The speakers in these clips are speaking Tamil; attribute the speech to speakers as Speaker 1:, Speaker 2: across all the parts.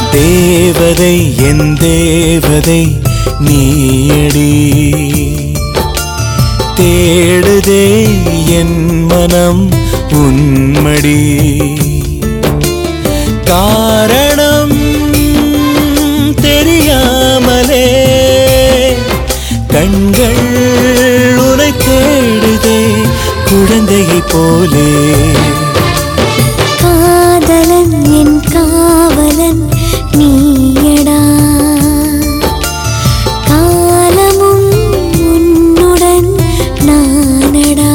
Speaker 1: தேவதை என் தேவதை நீயடி தேடுதே என் மனம் உன்மடி காரணம் தெரியாமலே கண்கள் உனை தேடுதே குழந்தையைப் போலே
Speaker 2: காதலன் என் காவலன் நீயடா காலமும் உன்னுடன் நானடா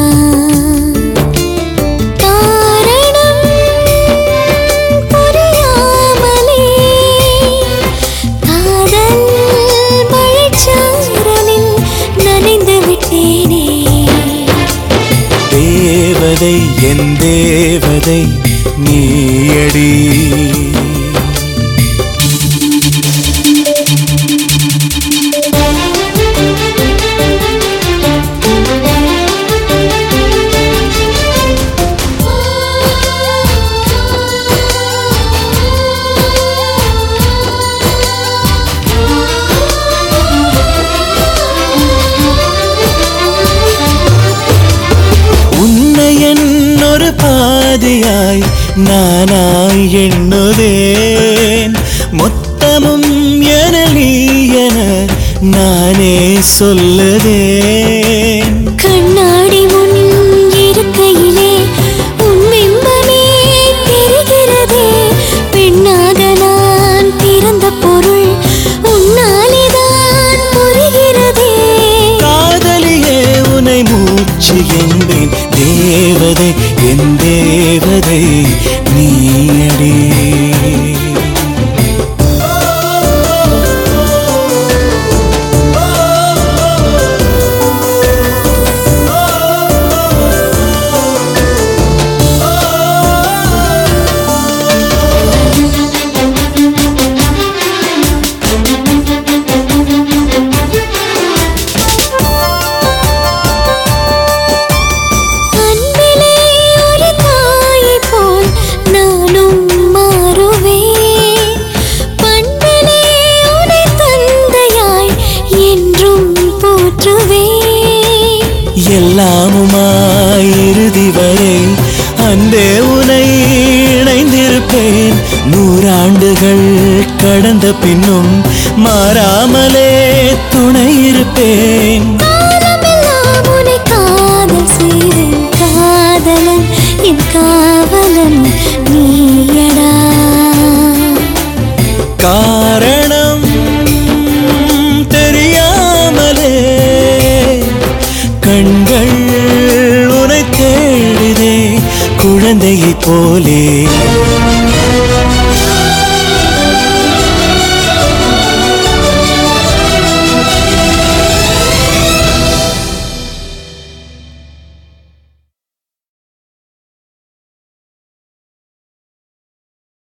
Speaker 2: காரணம் புரியாமலே காதல் மழைச்சாரலில் நனைந்து விட்டேனே
Speaker 1: தேவதை என் தேவதை நீயடி உன்னை என்னொரு பாதியாய் நானாய் எண்ணுதேன் மொத்தமும் என நீ என நானே சொல்லுதேன்
Speaker 2: கண்ணாடி முன் இருக்கையிலே உன் பிம்பமே தெரிகிறதே பெண்ணாக நான் பிறந்த பொருள் உன்னாலேதான் புரிகிறதே
Speaker 1: காதலியே உனை மூச்சு என்பேன் தேவதை என் தேவதை நீயடி
Speaker 2: அன்பிலே ஒரு தாயைப் போல் நானும் மாறுவேன் பண்பிலே உனை தந்தையாய் என்றும் போற்றுவேன்
Speaker 1: எல்லாமுமாய் இறுதி வரை அன்பே உனை இணைந்திருப்பேன் நூறாண்டுகள் கடந்த பின்னும் மாறாமலே துணை இருப்பேன்
Speaker 2: காலமெல்லாம் உன்னை காதல் செய்வேன் காதலன் என் காவலன் நீயடா
Speaker 1: காரணம் தெரியாமலே கண்கள் உனை தேடுதே குழந்தையைப் போலே